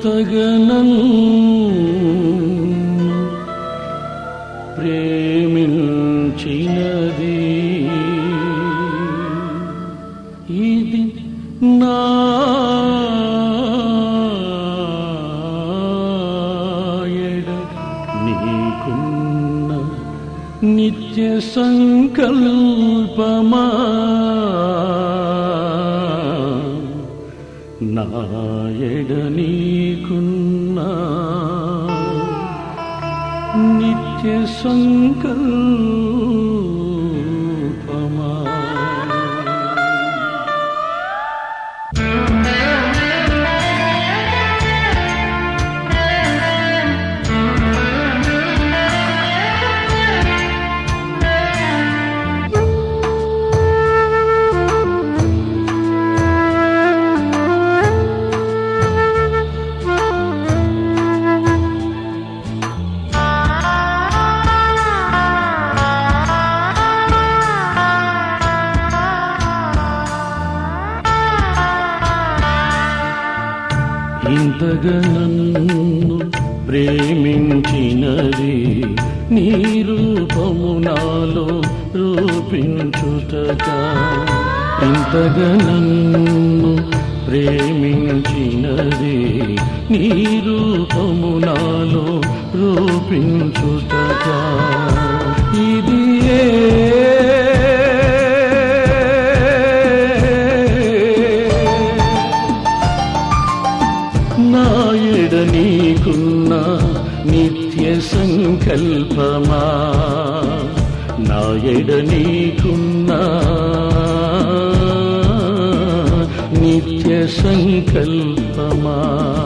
ఇంతగనం ప్రేమించినది ఇది నా ఎడ నీకున్న నిత్య సంకల్పమా నాయడ నీకున్న నిత్య సంకల్పమా ఇంతగా నన్ను ప్రేమించినది నీ రూపము నాలో రూపించుటగా ఇంతగా నన్ను ప్రేమించినది నీ రూపము నాలో రూపించుటగా ఇది నాయడ నీకున్న నిత్య సంకల్పమా నాయడ నీకున్న నిత్య సంకల్పమా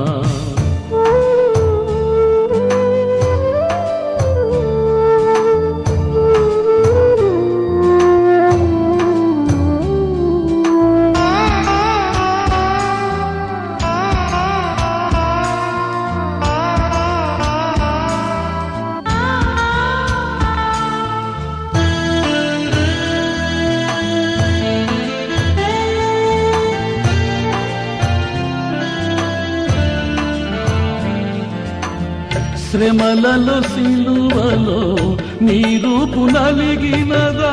శ్రమలలో సిలువలో నీ రూపు నలిగినదా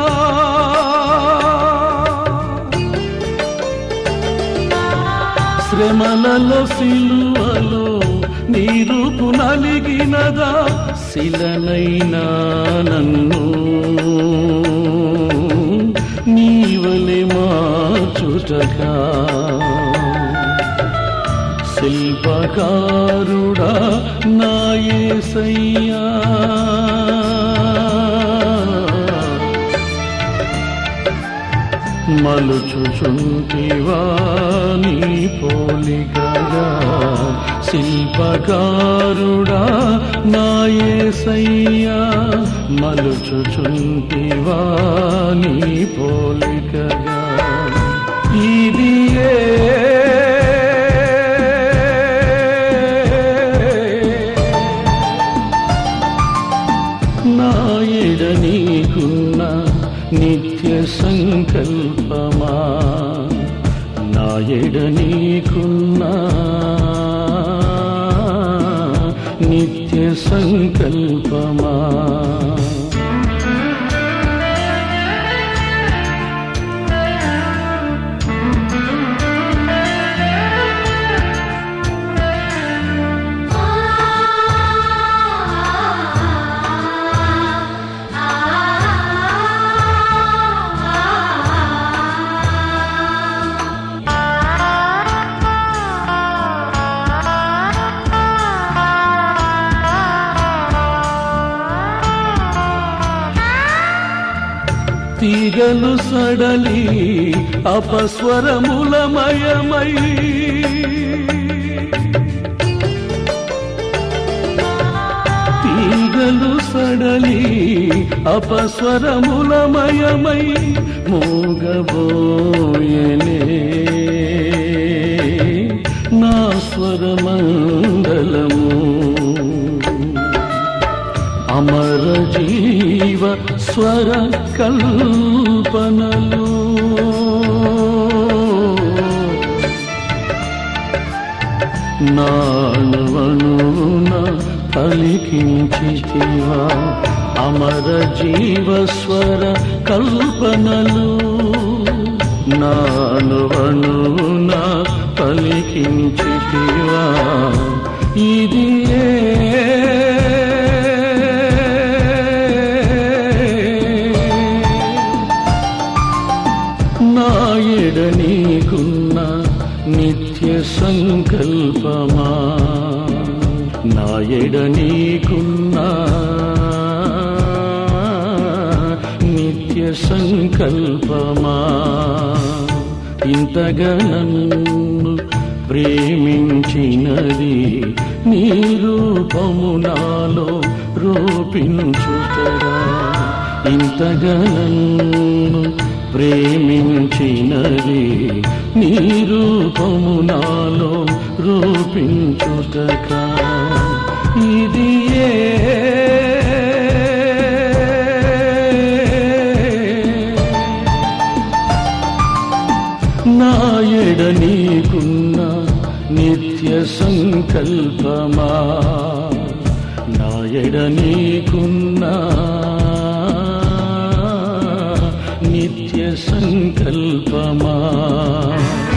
శ్రమలలో సిలువలో నీ రూపు నలిగినదా శిలనైనా నన్ను నీవలే మార్చుటగా శిల్పకారుడా నాయసయ్యా మలుచుచుంటివా నీ పోలికగా శిల్పకారుడా నాయసయ్యా మలుచుచుంటివా నీ పోలికగా ఇది నాయడ నీకున్న నిత్య సంకల్పమా నాయడ నీకున్న నిత్య సంకల్పమా తీగలు సడలి అపస్వరములమయమై తీగలు సడలి అపస్వరములమయమై మూగబోయనే నా స్వరమండలము అమర జీవ స్వర కల్పనలు నాను పలికించితివా అమర జీవస్వర కల్పనలు నానువనున పలికించితివా ఇది నాయడ నీకున్న నిత్య సంకల్పమా నాయడ నీకున్న నిత్య సంకల్పమా ఇంతగా నన్ను ప్రేమించినది నీ రూపము నాలో రూపించుతరా ఇంతగా నన్ను ప్రేమించినది నీ రూపము నాలో రూపించుటక ఇది నాయడ నీకున్న నిత్య సంకల్పమా నాయడ నీకున్న నిత్య సంకల్పమా